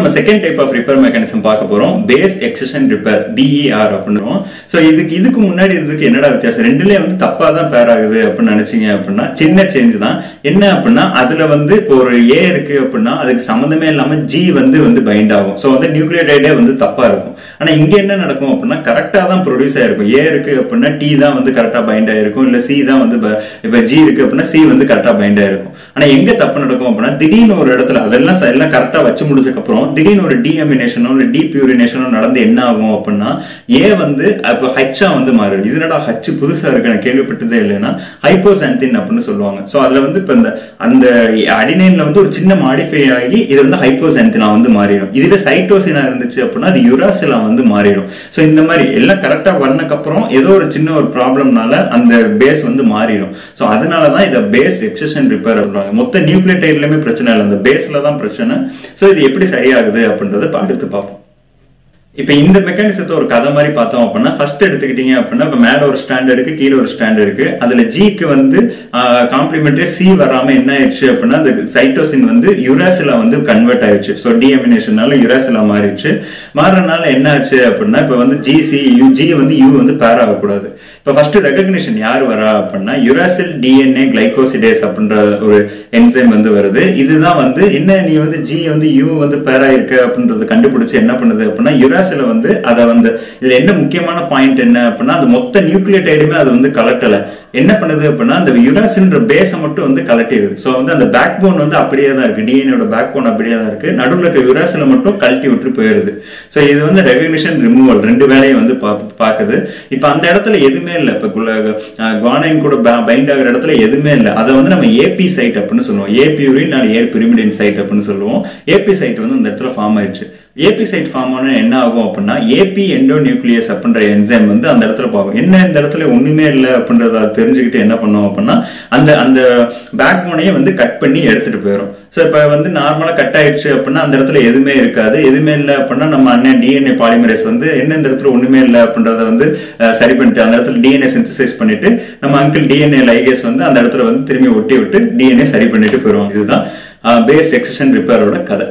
நம்ம second type of repair mechanism பார்க்க போறோம் பேஸ் எக்ஸஷன் ரிப்பேர் பிஇஆர் அப்படின்றோம் ஸோ இதுக்கு இதுக்கு முன்னாடி இதுக்கு என்னடா வித்தியாசம் ரெண்டுலயே வந்து தப்பா தான் பேர் ஆகுது அப்படின்னு நினைச்சீங்க அப்படின்னா சின்ன சேஞ்ச் தான் என்ன அப்படின்னா அதுல வந்து இப்போ ஒரு ஏ இருக்கு அப்படின்னா அதுக்கு சம்மந்தமே இல்லாம ஜி வந்து வந்து பைண்ட் ஆகும் ஸோ வந்து நியூக்ளியோடைடே வந்து தப்பா இருக்கும் ஆனா இங்க என்ன நடக்கும் அப்படின்னா கரெக்டா தான் ப்ரொடியூஸ் ஆயிருக்கும் ஏ இருக்கு அப்படின்னா டி தான் வந்து கரெக்டா பைண்ட் ஆயிருக்கும் இல்ல சி தான் வந்து ப- இப்ப ஜி இருக்கு அப்படின்னா சி வந்து கரெக்டா பைண்ட் ஆயிருக்கும் ஆனா எங்க தப்பு நடக்கும் அப்படின்னா திடீர்னு ஒரு இடத்துல அதெல்லாம் ச- எல்லாம் கரெக்டா வச்சு முடிச்சதுக்கு அப்புறம் திடீர்னு ஒரு டிஅமினேஷனோ இல்ல டீபியூரினேஷனோ நடந்து என்ன ஆகும் அப்படின்னா ஏ வந்து அப்போ ஹச்சா வந்து மாறிடும் இது என்னடா ஹச் புதுசா இருக்கு நான் கேள்விப்பட்டதே இல்லைன்னா ஹைப்போசாந்தின் அப்படின்னு சொல்லுவாங்க சோ அதுல வந்து இப்ப இந்த அந்த அடினைன்ல வந்து ஒரு சின்ன மாடிஃபை ஆகி இது வந்து ஹைப்போசாந்தினா வந்து மாறிடும் இதுவே சைட்டோசினா இருந்துச்சு அப்படின்னா அது யுராசிலா வந்து மாறிடும் சோ இந்த மாதிரி எல்லாம் கரெக்டா பண்ணக்கு அப்புறம் ஏதோ ஒரு சின்ன ஒரு ப்ராப்ளம்னால அந்த பேஸ் வந்து மாறிடும் சோ அதனால தான் இதை பேஸ் எக்ஸஷன் ரிப்பேர் அப்படின்றாங்க மொத்த நியூக்ளியோடைட்லயுமே பிரச்சனை இல்லை அந்த பேஸ்ல தான் பிரச்சனை சோ இது எப்படி சரியாகுது அப்படின்றத இப்ப அடுத்து பார்ப்போம் இப்ப இந்த மெக்கானிசத்தை ஒரு கதை மாதிரி பார்த்தோம் அப்படின்னா ஃபர்ஸ்ட் எடுத்துக்கிட்டீங்க அப்படின்னா இப்ப மேல ஒரு ஸ்டாண்ட் இருக்கு கீழே ஒரு ஸ்டாண்ட் இருக்கு அதுல ஜிக்கு வந்து காம்ப்ளிமெண்டரி சி வராம என்ன ஆயிடுச்சு அப்படின்னா அந்த சைட்டோசின் வந்து யுராசிலா வந்து கன்வெர்ட் ஆயிடுச்சு ஸோ டிஎமினேஷனால யுராசிலா மாறிடுச்சு மாறுறதுனால என்ன ஆச்சு அப்படின்னா இப்ப வந்து ஜி சி யூ ஜி வந்து யூ வந்து பேர் ஆகக்கூடாது இப்ப ஃபர்ஸ்ட் ரெகக்னிஷன் யார் வரா அப்படின்னா யுராசில் டிஎன்ஏ கிளைகோசிடேஸ் அப்படின்ற ஒரு என்சைம் வந்து வருது இதுதான் வந்து என்ன நீ வந்து ஜி வந்து யூ வந்து பேரா இருக்க அப்படின்றத கண்டுபிடிச்சு என்ன பண்ணுது அப்படின்னா யுராசில வந்து அதை வந்து இதுல என்ன முக்கியமான பாயிண்ட் என்ன அப்படின்னா அந்த மொத்த நியூக்ளியோடைடுமே அது வந்து கலட்டல என்ன பண்ணுது அப்படின்னா அந்த யுராசில்ன்ற பேஸை மட்டும் வந்து கலட்டிடுது ஸோ வந்து அந்த பேக் போன் வந்து அப்படியே தான் இருக்கு டிஎன்ஏட பேக் போன் அப்படியே தான் இருக்கு நடுவில் இருக்க யுராசில மட்டும் கழட்டி விட்டு போயிருது ஸோ இது வந்து ரெகக்னிஷன் ரிமூவல் ரெண்டு வேலையை வந்து பா- பாக்குது இப்போ அந்த இடத்துல எதுவுமே இல்லை இப்போ குவானைன் கூட பைண்ட் ஆகிற இடத்துல எதுவுமே இல்லை அதை வந்து நம்ம ஏபி சைட் அப்படின்னு சொல்லுவோம் ஏபியூரின் நான் ஏர் பிரிமிடின் சைட் அப்படின்னு சொல்லுவோம் ஏபி சைட் வந்து அந்த இடத்துல ஃபார்ம் ஆயிடுச்சு ஏபி சைட் ஃபார்ம் ஆனா என்ன ஆகும் அப்படின்னா ஏபி எண்டோ நியூக்ளியஸ் அப்படின்ற என்சைம் வந்து அந்த இடத்துல பார்க்கும் என்ன இந்த இடத்துல ஒண்ணுமே இல்லை அப்படின்றத அது தெரிஞ்சுக்கிட்டு என்ன பண்ணும் அப்படின்னா அந்த அந்த பேக் போனையே வந்து கட் பண்ணி எடுத்துட்டு போயிடும் ஸோ இப்போ வந்து நார்மலாக கட் ஆயிடுச்சு அப்படின்னா அந்த இடத்துல எதுவுமே இருக்காது எதுவுமே இல்லை அப்படின்னா நம்ம அண்ணன் டிஎன்ஏ பாலிமரேஸ் வந்து என்ன இந்த இடத்துல ஒண்ணுமே இல்லை அப்படின்றத வந்து அஹ், சரி பண்ணிட்டு அந்த இடத்துல டிஎன்ஏ சிந்தசைஸ் பண்ணிட்டு நம்ம அங்கிள் டிஎன்ஏ லைகேஸ் வந்து அந்த இடத்துல வந்து திரும்பி ஒட்டி விட்டு டிஎன்ஏ சரி பண்ணிட்டு போயிடுவாங்க இதுதான் பேஸ் எக்ஸஷன் ரிப்பேரோட கதை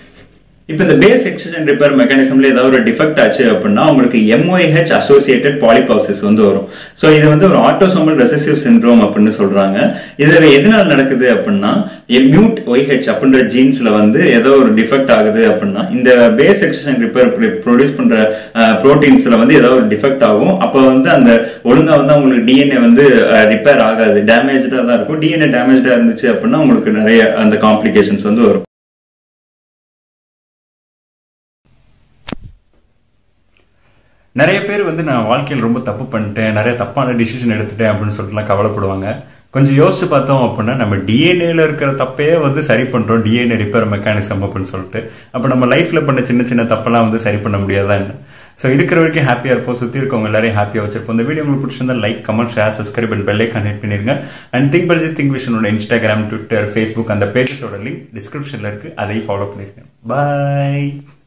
இப்போ இந்த பேஸ் எக்ஸஷன் ரிப்பேர் மெக்கானிசம்ல ஏதாவது ஒரு டிஃபெக்ட் ஆச்சு அப்படின்னா உங்களுக்கு எம்ஒய்ஹெச் அசோசியேட்டட் பாலிபாப்சிஸ் வந்து வரும் ஸோ இது வந்து ஒரு ஆட்டோசோமல் ரெசசிவ் சிண்ட்ரோம் அப்படின்னு சொல்றாங்க இதுல எதனால நடக்குது அப்படின்னா மியூட் ஒய்ஹெச் அப்படின்ற ஜீன்ஸ்ல வந்து ஏதோ ஒரு டிஃபெக்ட் ஆகுது அப்படின்னா இந்த பேஸ் எக்ஸஷன் ரிப்பேர் ப்ரொடியூஸ் பண்ற ப்ரோட்டீன்ஸ்ல வந்து ஏதாவது ஒரு டிஃபெக்ட் ஆகும் அப்போ வந்து அந்த ஒழுங்கா வந்து உங்களுக்கு டிஎன்ஏ வந்து ரிப்பேர் ஆகாது டேமேஜா தான் இருக்கும் டிஎன்ஏ டேமேஜா இருந்துச்சு அப்படின்னா உங்களுக்கு நிறைய அந்த காம்ப்ளிகேஷன்ஸ் வந்து வரும் நிறைய பேர் வந்து நான் வாழ்க்கையில் ரொம்ப தப்பு பண்ணிட்டேன் நிறைய தப்பான டிசிஷன் எடுத்துட்டேன் அப்படின்னு சொல்லிட்டுலாம் கவலைப்படுவாங்க கொஞ்சம் யோசிச்சு பார்த்தோம் அப்படின்னா நம்ம டிஎன்ஏல இருக்கிற தப்பே வந்து சரி பண்றோம் டிஎன்ஏ ரிப்பேர் மெக்கானிசம் அப்படின்னு சொல்லிட்டு அப்ப நம்ம லைஃப்ல பண்ண சின்ன சின்ன தப்பெல்லாம் வந்து சரி பண்ண முடியாதா என்ன ஸோ இருக்கிற வரைக்கும் ஹாப்பியா இருப்போம் சுத்தி இருக்கவங்க எல்லாரையும் ஹாப்பியா வச்சிருப்போம் இந்த வீடியோ உங்களுக்கு பிடிச்சிருந்தா like comment share subscribe and பெல்லை கனெக்ட் பண்ணிருங்க அண்ட் திங்க் பல்ஜி திங்க் விஷனோட இன்ஸ்டாகிராம் ட்விட்டர் ஃபேஸ்புக் அந்த பேஜஸோட லிங்க் டிஸ்கிரிப்ஷன்ல இருக்கு அதையும் ஃபாலோ பண்ணிருக்கேன் பாய்